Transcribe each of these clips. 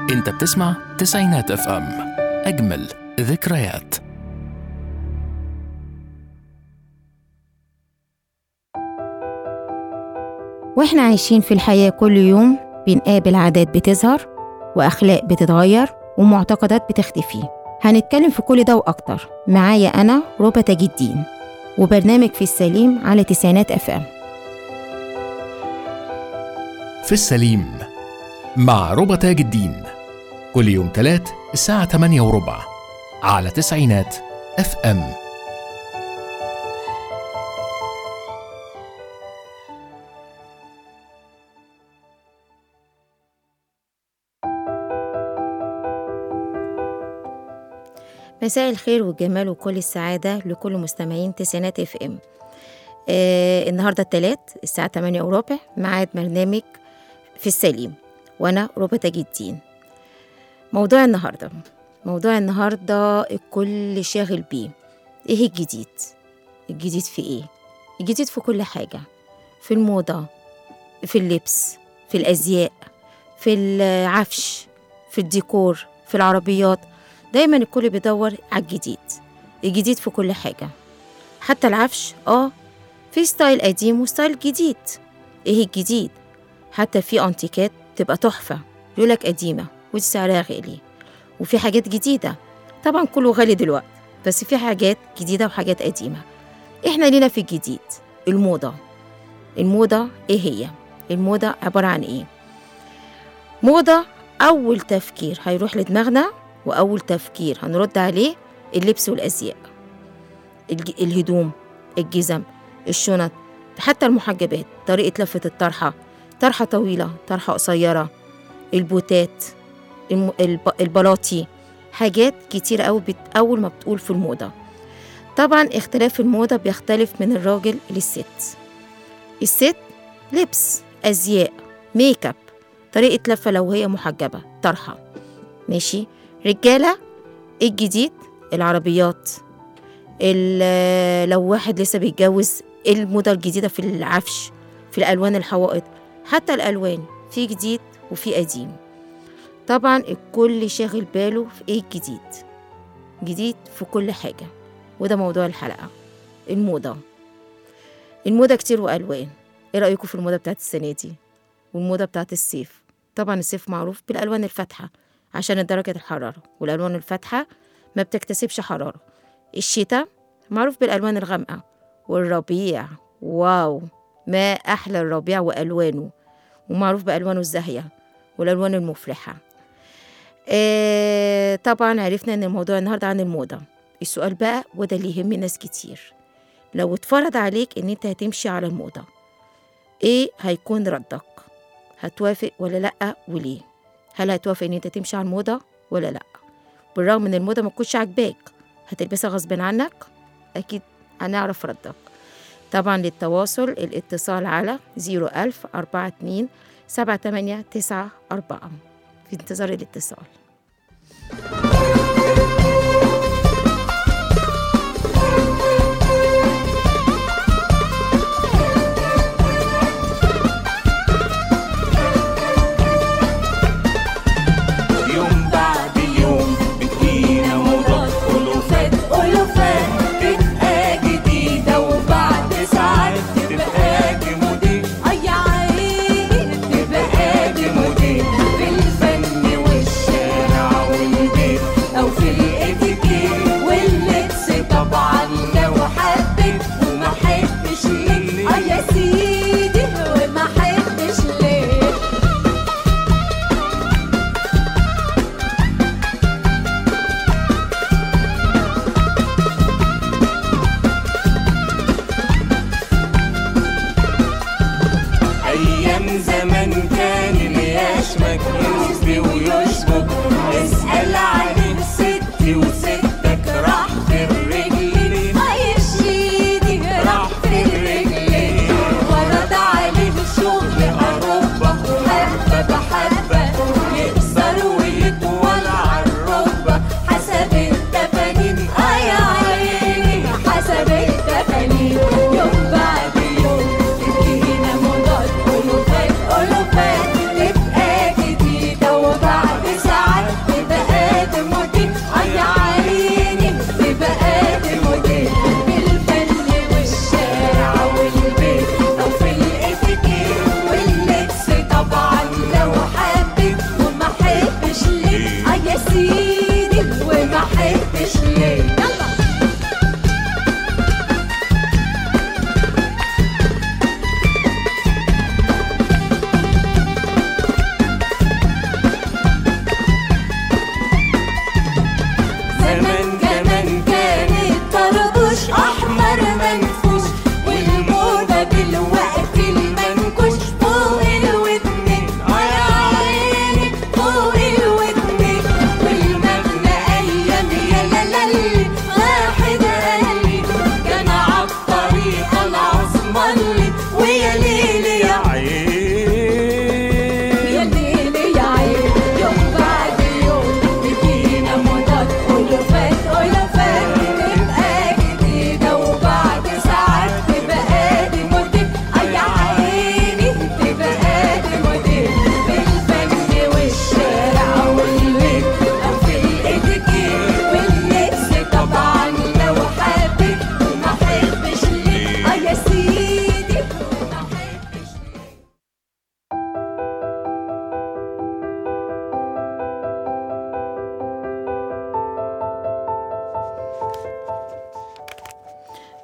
انت بتسمع تسعينات اف ام اجمل ذكريات واحنا عايشين في الحياة كل يوم بنقابل عادات بتظهر وأخلاق بتتغير ومعتقدات بتختفي هنتكلم في كل ده وأكتر معايا أنا ربى تاج الدين وبرنامج في السليم على تسعينات اف ام في السليم مع ربى تاج الدين كل يوم تلات الساعة 8 وربع على تسعينات اف ام مساء الخير والجمال وكل السعادة لكل مستمعين تسعينات اف ام آه النهاردة التلات الساعة 8 وربع ميعاد برنامج في السليم وأنا ربى تاج الدين موضوع النهاردة موضوع النهاردة الكل شاغل بيه ايه الجديد الجديد في ايه الجديد في كل حاجة في الموضة في اللبس في الأزياء في العفش في الديكور في العربيات دايما الكل بيدور على الجديد الجديد في كل حاجة حتى العفش اه في ستايل قديم وستايل جديد ايه الجديد حتى في انتيكات تبقى تحفة يقولك قديمة ودي سعرها غالي وفي حاجات جديدة طبعا كله غالي دلوقتي بس في حاجات جديدة وحاجات قديمة احنا لينا في الجديد الموضة الموضة ايه هي الموضة عبارة عن ايه موضة أول تفكير هيروح لدماغنا وأول تفكير هنرد عليه اللبس والأزياء الج- الهدوم الجزم الشنط حتى المحجبات طريقة لفة الطرحة طرحة طويلة طرحة قصيرة البوتات الم- الب- البلاطي حاجات كتير أوي بت... أول ما بتقول في الموضة طبعا اختلاف الموضة بيختلف من الراجل للست الست لبس أزياء ميك اب طريقة لفة لو هي محجبة طرحة ماشي رجالة الجديد العربيات ال- لو واحد لسه بيتجوز الموضة الجديدة في العفش في الألوان الحوائط حتى الألوان في جديد وفي قديم طبعا الكل شاغل باله في ايه الجديد جديد في كل حاجة وده موضوع الحلقة الموضة الموضة كتير وألوان ايه رأيكم في الموضة بتاعت السنة دي والموضة بتاعت الصيف طبعا الصيف معروف بالألوان الفاتحة عشان درجة الحرارة والألوان الفاتحة ما بتكتسبش حرارة الشتاء معروف بالألوان الغامقة والربيع واو ما أحلى الربيع وألوانه ومعروف بألوانه الزاهية والألوان المفرحة آه طبعا عرفنا إن الموضوع النهاردة عن الموضة السؤال بقى وده اللي يهم ناس كتير لو اتفرض عليك إن أنت هتمشي على الموضة إيه هيكون ردك هتوافق ولا لأ وليه هل هتوافق إن أنت تمشي على الموضة ولا لأ بالرغم إن الموضة ما تكونش عاجباك هتلبسها غصب عنك أكيد هنعرف ردك طبعا للتواصل الاتصال على 01000 42 7894 في انتظار الاتصال يوم بعد يوم بتجينا موضات ألوفات ألوفات تبقى جديدة وبعد ساعات تبقى جمودي أي يا عيني تبقى جمودي في الفن والشارع والبيت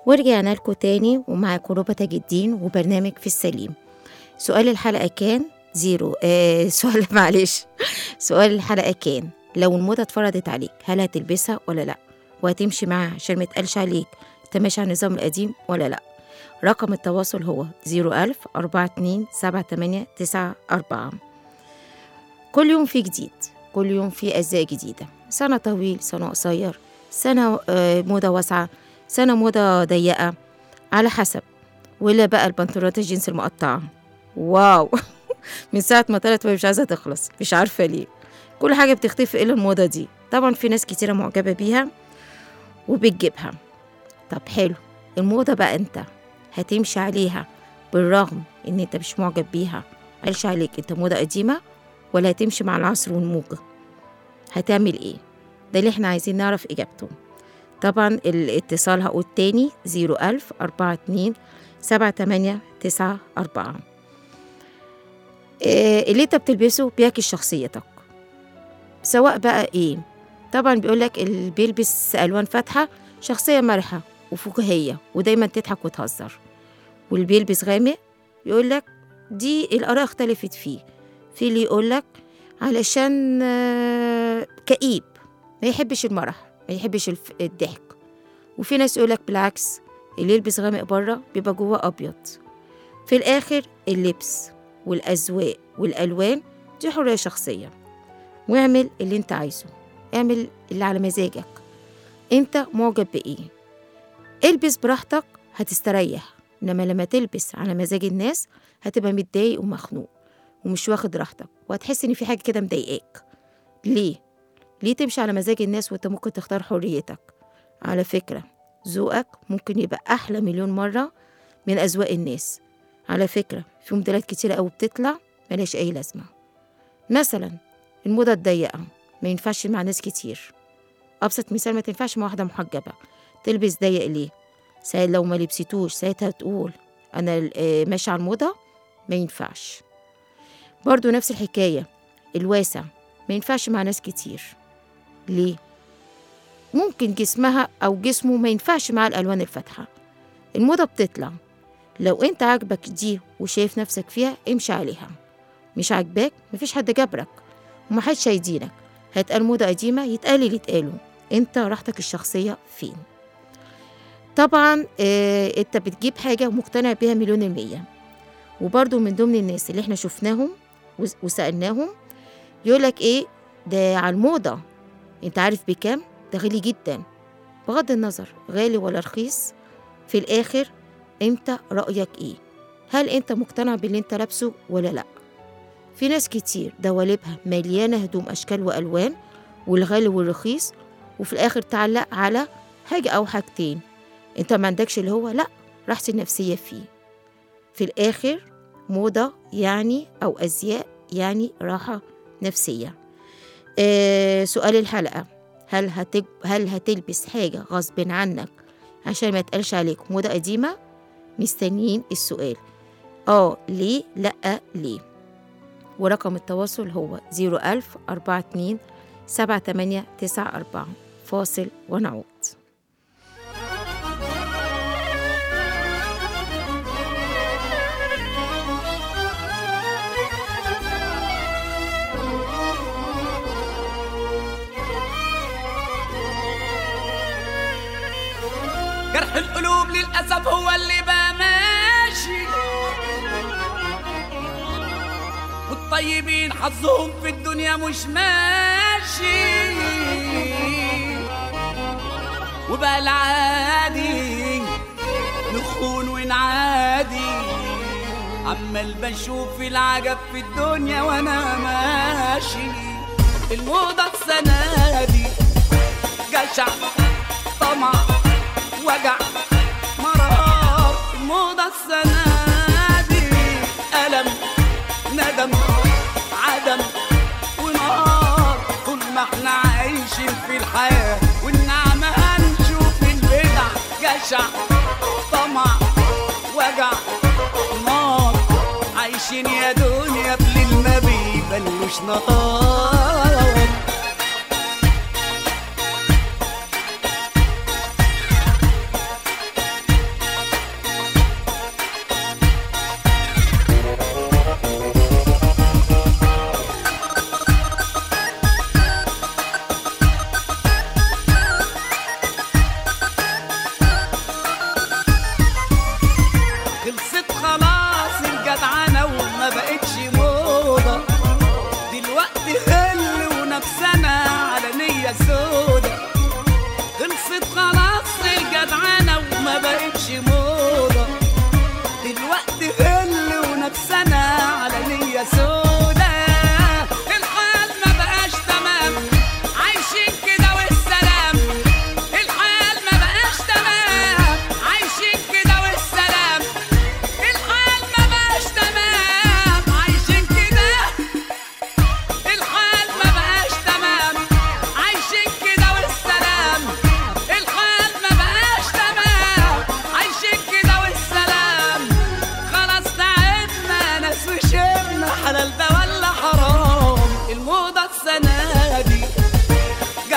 ورجعنا لكم تاني ومعاكم ربى تاج الدين وبرنامج في السليم سؤال الحلقة كان زيرو آه سؤال معلش سؤال الحلقة كان لو الموضة اتفرضت عليك هل هتلبسها ولا لأ وهتمشي معاها عشان ما يتقالش عليك انت ماشي على النظام القديم ولا لأ رقم التواصل هو زيرو ألف أربعة اتنين سبعة تمانية تسعة أربعة كل يوم في جديد كل يوم في أزياء جديدة سنة طويل سنة قصير سنة آه، موضة واسعة سنة موضة ضيقة على حسب ولا بقى البنطلونات الجينز المقطعة واو من ساعة ما طلعت وهي مش عايزة تخلص مش عارفة ليه كل حاجة بتختفي إلا الموضة دي طبعا في ناس كتيرة معجبة بيها وبتجيبها طب حلو الموضة بقى انت هتمشي عليها بالرغم ان انت مش معجب بيها قالش عليك انت موضة قديمة ولا هتمشي مع العصر والموجة هتعمل ايه ده اللي احنا عايزين نعرف اجابته طبعا الاتصال هقول تاني زيرو ألف أربعة اتنين سبعة تمانية تسعة أربعة إيه اللي انت بتلبسه بيعكس شخصيتك سواء بقى ايه طبعا بيقولك اللي بيلبس ألوان فاتحة شخصية مرحة وفكاهية ودايما تضحك وتهزر واللي بيلبس غامق يقولك دي الآراء اختلفت فيه في اللي يقولك علشان آه، كئيب ما يحبش المرح ما يحبش الف- الضحك وفي ناس يقولك بالعكس اللي يلبس غامق بره بيبقى جواه أبيض في الآخر اللبس والأذواق والألوان دي حرية شخصية واعمل اللي انت عايزه اعمل اللي على مزاجك انت معجب بإيه البس براحتك هتستريح انما لما تلبس على مزاج الناس هتبقى متضايق ومخنوق ومش واخد راحتك وهتحس ان في حاجه كده مضايقاك ليه ليه تمشي على مزاج الناس وانت ممكن تختار حريتك على فكره ذوقك ممكن يبقى احلى مليون مره من اذواق الناس على فكره في موديلات كتيره قوي بتطلع ملهاش اي لازمه مثلا الموضه الضيقه ما ينفعش مع ناس كتير ابسط مثال ما تنفعش مع واحده محجبه تلبس ضيق ليه ساعة لو ما لبستوش ساعتها تقول انا آه، ماشيه على الموضه ما ينفعش برضو نفس الحكايه الواسع ما ينفعش مع ناس كتير ليه ممكن جسمها او جسمه ما ينفعش مع الالوان الفاتحه الموضه بتطلع لو انت عاجبك دي وشايف نفسك فيها امشي عليها مش عاجباك مفيش حد جبرك ومحدش هيدينك هيتقال موضة قديمة يتقال اللي يتقاله انت راحتك الشخصية فين طبعا اه انت بتجيب حاجة مقتنع بيها مليون المية وبرضو من ضمن الناس اللي احنا شفناهم وس- وسألناهم يقولك ايه ده على الموضة انت عارف بكام ده غالي جدا بغض النظر غالي ولا رخيص في الاخر انت رأيك ايه هل انت مقتنع باللي انت لابسه ولا لا في ناس كتير دواليبها مليانة هدوم أشكال وألوان والغالي والرخيص وفي الآخر تعلق على حاجة أو حاجتين أنت ما عندكش اللي هو لأ راحتي النفسية فيه في الآخر موضة يعني أو أزياء يعني راحة نفسية آه سؤال الحلقة هل, هتج... هل هتلبس حاجة غصب عنك عشان ما يتقالش عليك موضة قديمة مستنيين السؤال اه ليه لأ ليه ورقم التواصل هو 01000 42 7894 فاصل ونعود جرح القلوب للأسف هو اللي بقى ماشي والطيبين حظهم في الدنيا مش ماشي وبقى العادي نخون ونعادي عمال بشوف العجب في الدنيا وانا ماشي الموضة السنة دي جشع طمع وجع مرار الموضة السنة دي ألم ندم عدم ونار طول ما احنا عايشين في الحياة والنعمة هنشوف البدع جشع طمع وجع نار عايشين يا دنيا بليل ما بيبلوش نهار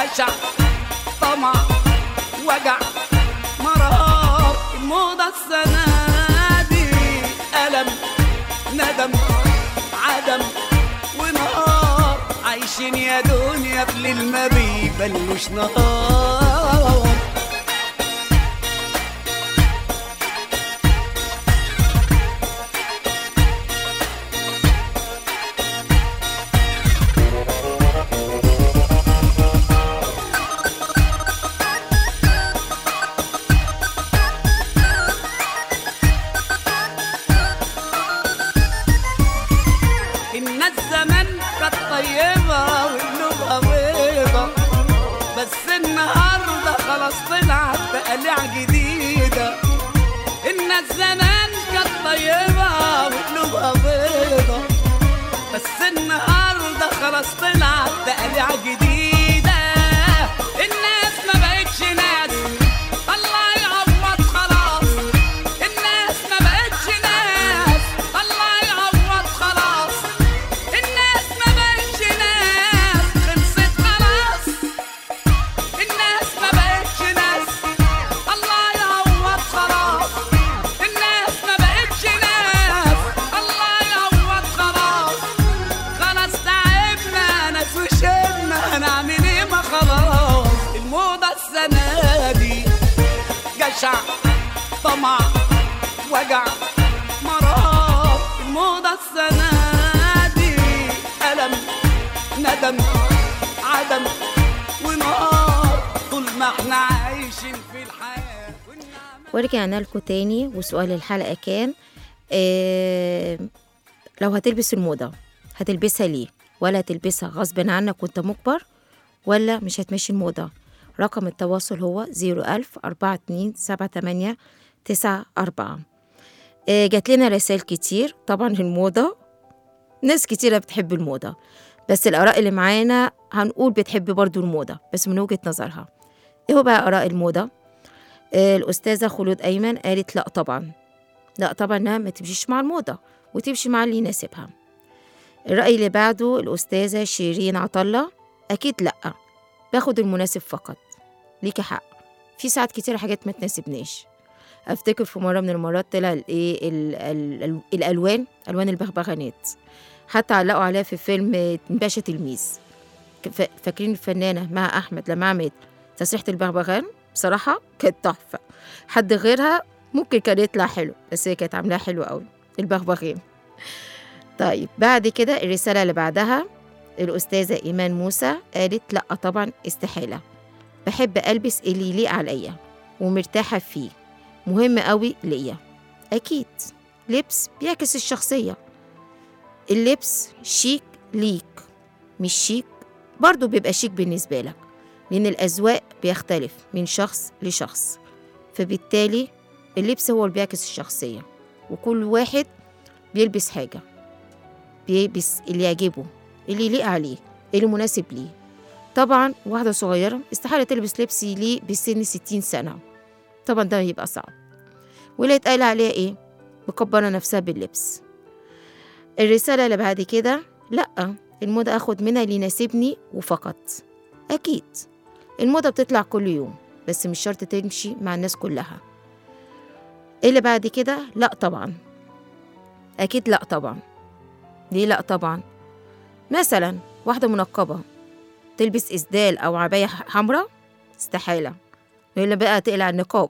جشع طمع وجع مرار الموضة السنة دي ألم ندم عدم ونهار عايشين يا دنيا في ليل ما بيبلوش نهار الناس زمان كانت طيبة وقلوبها بيضة بس النهاردة خلاص طلعت بقليع جديدة الناس زمان كانت طيبة وقلوبها بيضة بس النهاردة خلاص طلعت بقليع جديدة الناس ما بقتش ناس الله يعوض خلاص الناس ما بقتش ناس الله يعوض خلاص الناس ما بقتش ناس خلصت خلاص الناس ما بقتش ناس الله يعوض خلاص الناس ما بقتش ناس الله يعوض خلاص خلاص تعبنا ناس وشلنا هنعمل ايه ما خلاص الموضة السنة دي جشع طمع وجع مرار الموضة السنة دي ألم ندم عدم ونار طول ما احنا عايشين في الحياة والنعمة ورجعنا لكم تاني وسؤال الحلقة كان آه لو هتلبس الموضة هتلبسها ليه ولا هتلبسها غصب عنك وانت مجبر ولا مش هتمشي الموضة رقم التواصل هو 01000 42 78 94 آه جات لنا رسائل كتير طبعا الموضة ناس كتيرة بتحب الموضة بس الآراء اللي معانا هنقول بتحب برضو الموضة بس من وجهة نظرها ايه هو بقى آراء الموضة آه، الأستاذة خلود أيمن قالت لا طبعا لا طبعا إنها ما تمشيش مع الموضة وتمشي مع اللي يناسبها الرأي اللي بعده الأستاذة شيرين عطلة أكيد لأ باخد المناسب فقط ليكي حق في ساعات كتير حاجات ما تناسبناش أفتكر في مرة من المرات طلع الإيه ال- ال- ال- الألوان ألوان البغبغانات حتى علقوا عليها في فيلم باشا تلميذ ك- فا- فاكرين الفنانة مها أحمد لما عملت تسريحة البغبغان بصراحة كانت تحفة حد غيرها ممكن كان يطلع حلو بس هي كانت عاملاها حلو قوي البغبغان طيب بعد كده الرسالة اللي بعدها الأستاذة إيمان موسى قالت لأ طبعا استحالة بحب ألبس اللي يليق عليا ومرتاحة فيه مهم قوي ليا أكيد لبس بيعكس الشخصية اللبس شيك ليك مش شيك برضه بيبقى شيك بالنسبة لك لأن الأذواق بيختلف من شخص لشخص فبالتالي اللبس هو اللي بيعكس الشخصية وكل واحد بيلبس حاجة بيلبس اللي يعجبه اللي يليق عليه اللي مناسب ليه طبعا واحدة صغيرة استحالة تلبس لبس يليق بسن ستين سنة طبعا ده يبقى صعب واللي يتقال عليها ايه مكبرة نفسها باللبس الرسالة اللي بعد كده لأ الموضة أخد منها اللي يناسبني وفقط أكيد الموضة بتطلع كل يوم بس مش شرط تمشي مع الناس كلها اللي بعد كده لأ طبعا أكيد لأ طبعا ليه لأ طبعا مثلا واحدة منقبة تلبس إسدال أو عباية حمراء استحالة إلا بقى تقلع النقاب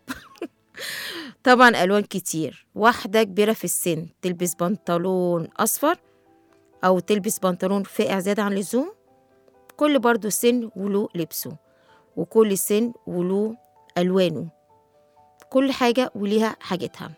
طبعا ألوان كتير واحدة كبيرة في السن تلبس بنطلون أصفر أو تلبس بنطلون فاقع زيادة عن اللزوم كل برضو سن وله لبسه وكل سن وله ألوانه كل حاجة وليها حاجتها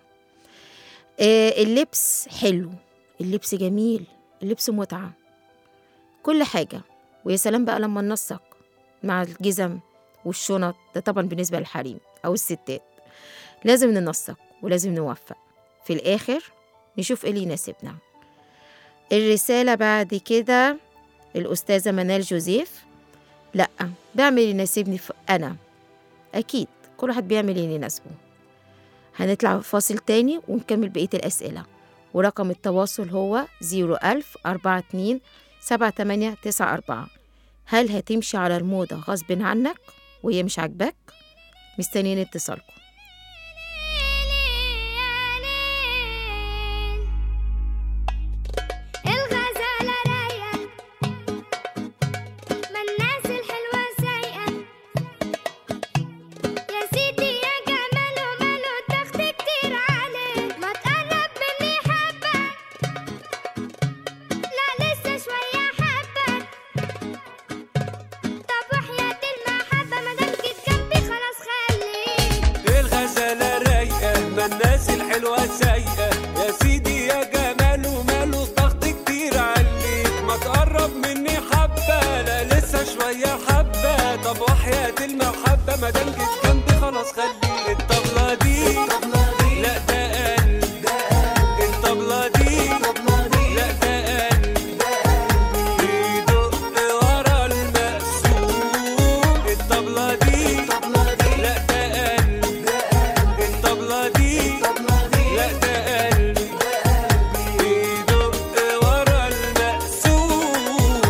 آه اللبس حلو اللبس جميل اللبس متعة كل حاجة ويا سلام بقى لما ننسق مع الجزم والشنط ده طبعا بالنسبة للحريم أو الستات لازم ننسق ولازم نوفق في الآخر نشوف إيه اللي يناسبنا الرسالة بعد كده الأستاذة منال جوزيف لأ بعمل اللي يناسبني ف- أنا أكيد كل واحد بيعمل اللي يناسبه هنطلع فاصل تاني ونكمل بقية الأسئلة ورقم التواصل هو 01000 42 7894 هل هتمشي على الموضة غصب عنك وهي مش عاجباك مستنيين اتصالكم الغزالة رايقة ما الناس الحلوة سايقة يا سيدي يا جمال وماله ضغط كتير عليه ما تقرب مني حبة لا لسه شوية حبة طب وحياة المحبة مادام جيت جنبي خلاص خليك الغزالة رايقة ما الناس الحلوة سايقة يا سيدي يا جمال وماله ضغط كتير عليك ما تقرب مني حبة لا لسه شوية حبة طب وحياة المحبة ما دام جيت جنبي خلاص خليك الطبلة دي لا ده قلب الطبلة دي لا ده قلب بيدق ورا المقسوم الطبلة دي لا ده قلب الطبلة دي لا ده قلبي بيدق ورا المقسوم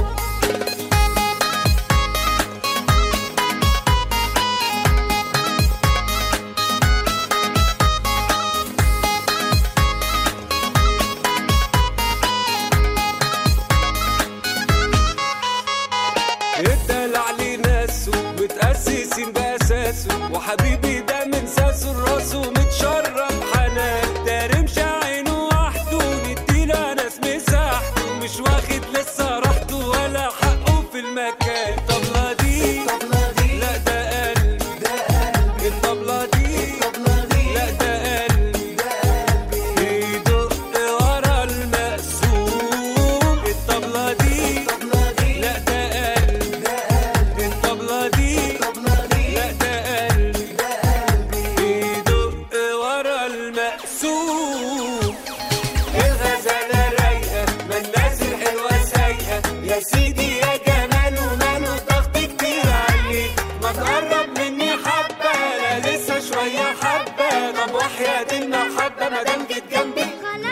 الدلع ليه ناسه متأسسين بأساسه وحبيبي ده من ساسه لراسه متشرب حنان ده رمش عينه وحده نديله ناس مساحته مش واخد لسه راحته ولا حقه في المكان الطبلة دي لا ده قلب الطبلة دي لا ده قلب بيدق ورا المقسوم الطبلة دي لا ده قلب الطبلة دي لا ده قلب بيدق ورا المقسوم الغزالة رايقة ما الناس الحلوة سايقة يا سيدي يا جمال وماله ضغط كتير عليك ما تقرب مني حبة لا لسه شوية حبة طب وحياة المحبة ما دام جيت جنبي خلاص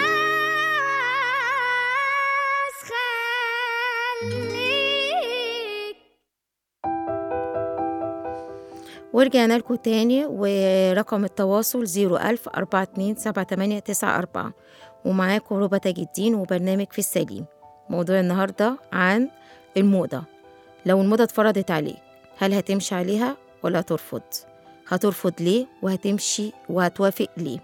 خليك ورجعنا لكم تاني ورقم التواصل 01000 427894 ومعاكم ربى تاج الدين وبرنامج في السليم موضوع النهاردة عن الموضة لو الموضة اتفرضت عليك هل هتمشي عليها ولا هترفض هترفض ليه وهتمشي وهتوافق ليه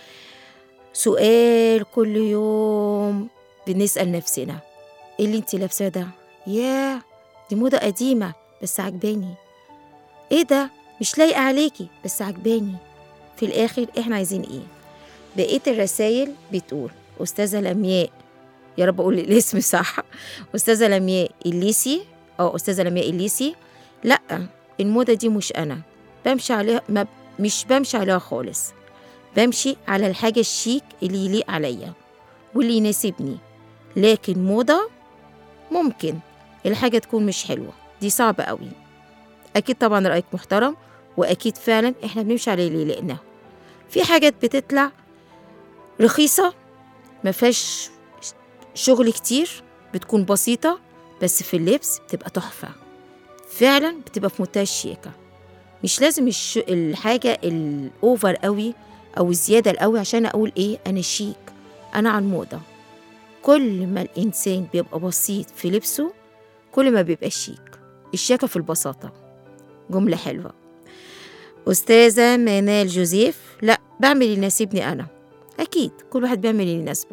سؤال كل يوم بنسأل نفسنا ايه اللي انت لابساه ده ياه دي موضة قديمة بس عجباني ايه ده مش لايقة عليكي بس عجباني في الآخر احنا عايزين ايه بقية الرسايل بتقول أستاذة لمياء يا رب أقول الاسم صح أستاذة لمياء الليسي أو أستاذة لمياء الليسي لأ الموضة دي مش أنا بمشي عليها ما مش بمشي عليها خالص بمشي على الحاجة الشيك اللي يليق عليا واللي يناسبني لكن موضة ممكن الحاجة تكون مش حلوة دي صعبة قوي أكيد طبعا رأيك محترم وأكيد فعلا إحنا بنمشي على اللي لقيناه في حاجات بتطلع رخيصة ما فيهاش شغل كتير بتكون بسيطة بس في اللبس بتبقى تحفة فعلا بتبقى في منتهى الشياكة مش لازم الش... الحاجة الأوفر قوي أو الزيادة القوي عشان أقول إيه أنا شيك أنا عن موضة كل ما الإنسان بيبقى بسيط في لبسه كل ما بيبقى شيك الشياكة في البساطة جملة حلوة أستاذة منال جوزيف لا بعمل اللي يناسبني أنا أكيد كل واحد بيعمل اللي يناسبه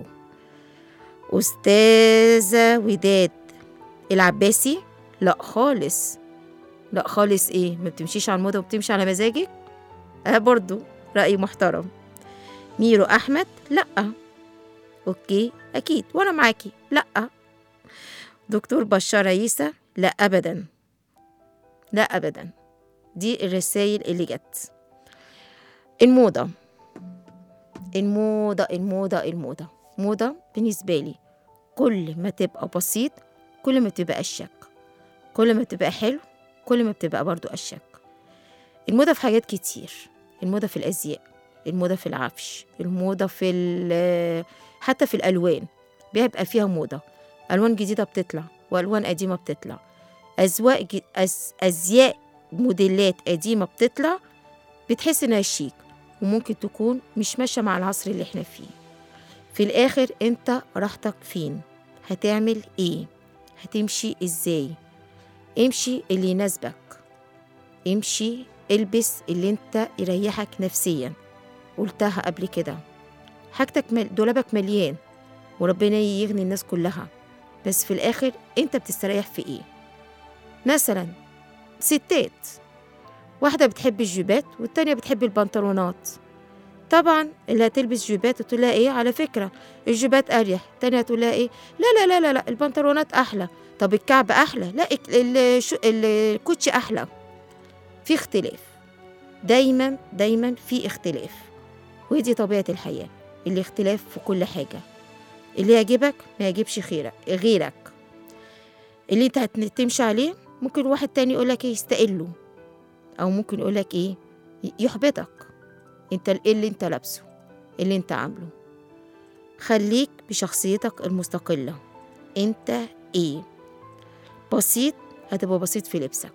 أستاذة وداد العباسي لا خالص لا خالص إيه ما بتمشيش على الموضة وبتمشي على مزاجك أه برضو رأي محترم ميرو أحمد لأ أوكي أكيد وأنا معاكي لأ دكتور بشار عيسى لا أبدا لا أبدا دي الرسائل اللي جت الموضة الموضة الموضة الموضة موضة بالنسبة لي كل ما تبقى بسيط كل ما تبقى أشك كل ما تبقى حلو كل ما بتبقى برضو أشك الموضة في حاجات كتير الموضة في الأزياء الموضة في العفش الموضة في ال- حتى في الألوان بيبقى فيها موضة ألوان جديدة بتطلع وألوان قديمة بتطلع أزواق ج- أز... أزياء موديلات قديمة بتطلع بتحس إنها شيك وممكن تكون مش ماشية مع العصر اللي احنا فيه في الآخر أنت راحتك فين هتعمل إيه هتمشي إزاي امشي اللي يناسبك امشي البس اللي انت يريحك نفسيا قلتها قبل كده حاجتك مل... دولابك مليان وربنا يغني الناس كلها بس في الآخر انت بتستريح في ايه مثلا ستات واحدة بتحب الجيبات والتانية بتحب البنطلونات طبعا اللي هتلبس جيبات تقول لها ايه على فكرة الجيبات أريح التانية تقول لها ايه لا لا لا لا لا البنطلونات أحلى طب الكعب أحلى لا الك- ال- الشو- ال- الكوتشي أحلى في اختلاف دايما دايما في اختلاف ودي طبيعة الحياة الاختلاف في كل حاجة اللي يعجبك ما يعجبش خيرك غيرك اللي انت هتمشي عليه ممكن واحد تاني يقولك ايه يستقله او ممكن يقولك ايه ي- يحبطك انت ايه اللي انت لابسه إيه اللي انت عامله خليك بشخصيتك المستقلة انت ايه بسيط هتبقى بسيط في لبسك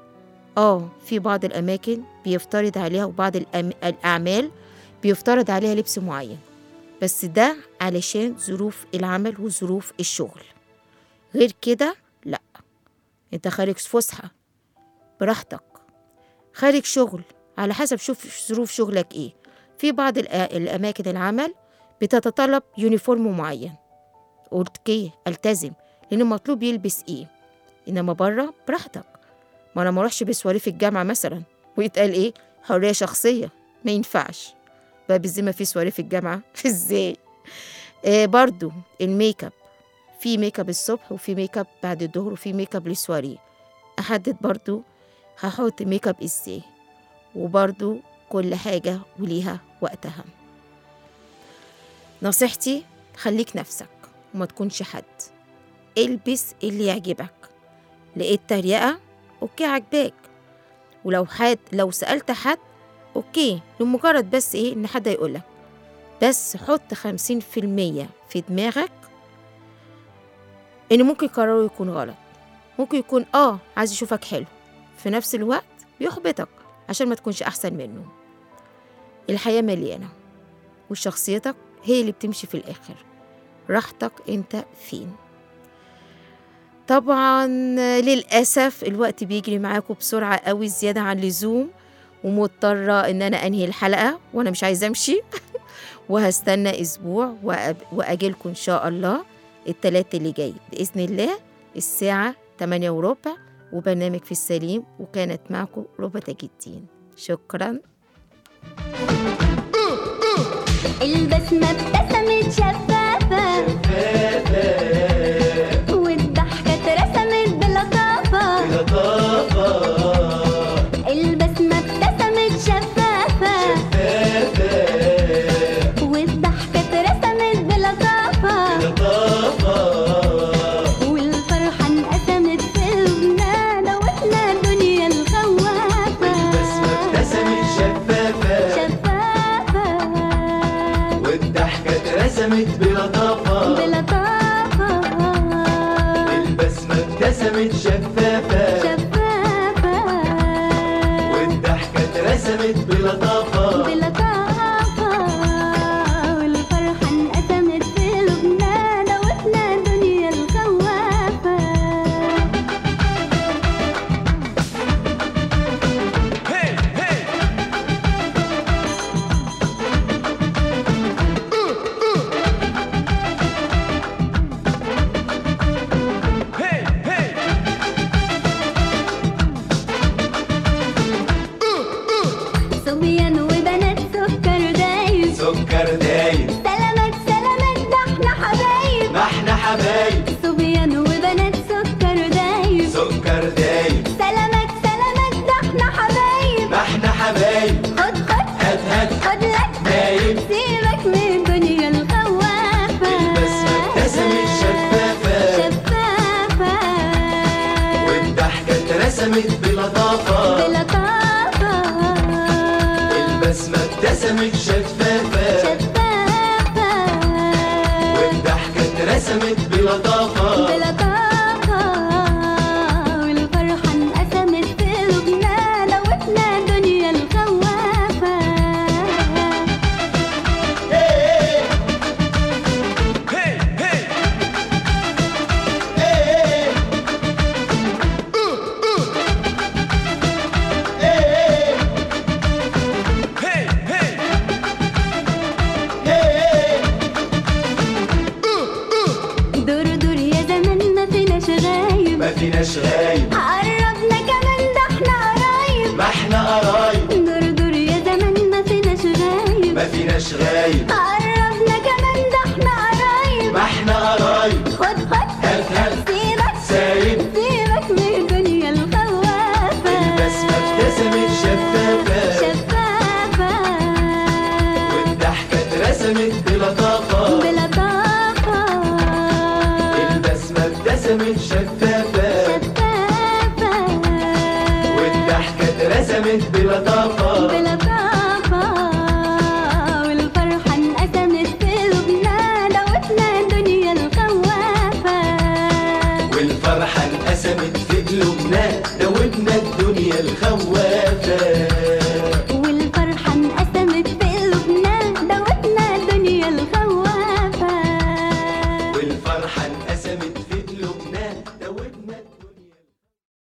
اه في بعض الاماكن بيفترض عليها وبعض الأم... الاعمال بيفترض عليها لبس معين بس ده علشان ظروف العمل وظروف الشغل غير كده لا انت خارج فسحة براحتك خارج شغل على حسب شوف ظروف شغلك ايه في بعض الأ- الاماكن العمل بتتطلب يونيفورم معين اوكي التزم لان مطلوب يلبس ايه انما بره براحتك ما انا ما اروحش بسواري في الجامعه مثلا ويتقال ايه حريه شخصيه ما ينفعش بقى بالذمه في سواري في الجامعه ازاي آه برضو الميك اب في ميك اب الصبح وفي ميك اب بعد الظهر وفي ميك اب للسواري احدد برضو هحط ميك اب ازاي وبرضو كل حاجه وليها وقتها نصيحتي خليك نفسك وما تكونش حد البس اللي يعجبك لقيت تريقة اوكي عجباك ولو حد لو سألت حد اوكي لمجرد بس ايه ان حد يقولك بس حط خمسين في المية في دماغك ان ممكن قراره يكون غلط ممكن يكون اه عايز يشوفك حلو في نفس الوقت بيحبطك عشان ما تكونش احسن منه الحياة مليانة وشخصيتك هي اللي بتمشي في الآخر راحتك انت فين طبعا للأسف الوقت بيجري معاكم بسرعة قوي زيادة عن اللزوم ومضطرة إن أنا أنهي الحلقة وأنا مش عايزة أمشي وهستنى أسبوع وأب- وأجيلكم إن شاء الله التلات اللي جاي بإذن الله الساعة 8 وربع وبرنامج في السليم وكانت معكم ربى تاج الدين شكراً البسمة ابتسمت شفافة والضحكة اترسمت بلطافة البسمة ابتسمت شفافة والضحكة اترسمت بلطافة والفرحة انقسمت في قلوبنا دوتنا دنيا الخوافة ابتسمت شفافة شفافة والضحكة اترسمت بلطافة بلطافة البسمة ابتسمت شفافة شفافة والضحكة اترسمت بلطافة بلطافة والفرحة انقسمت في قلوبنا دوتنا دنيا الخوافة صبيان وبنات سكر دايب سكر دايب سلامات سلامات ده احنا حبايب ما احنا حبايب صبيان وبنات سكر دايب سكر دايب سلامات سلامات ده احنا حبايب ما احنا حبايب خد خد هات هات خد لك نايم سيبك من الدنيا الخوافة البسمة ابتسمت شفافة شفافة والضحكة اترسمت بلطافة بلطافة البسمة ابتسمت شفافة شفافة والضحكة اترسمت بلطافة بلطافة والفرحة فيناش غايب قربنا كمان ده احنا قرايب ما احنا قرايب دور دور يا زمان ما فيناش غايب ما فيناش غايب قربنا كمان ده احنا قرايب ما احنا قرايب خد خد هات هات سيبك سايب سيبك من الدنيا الخوافة البسمة ابتسمت شفافة شفافة والضحكة اترسمت بلطافة بلطافة البسمة ابتسمت شفافة شفافة والضحكة اترسمت بلطافة بلطافة والفرحة انقسمت في قلوبنا دوتنا الدنيا الخوافة والفرحة انقسمت في قلوبنا دوبنا الدنيا الخوافة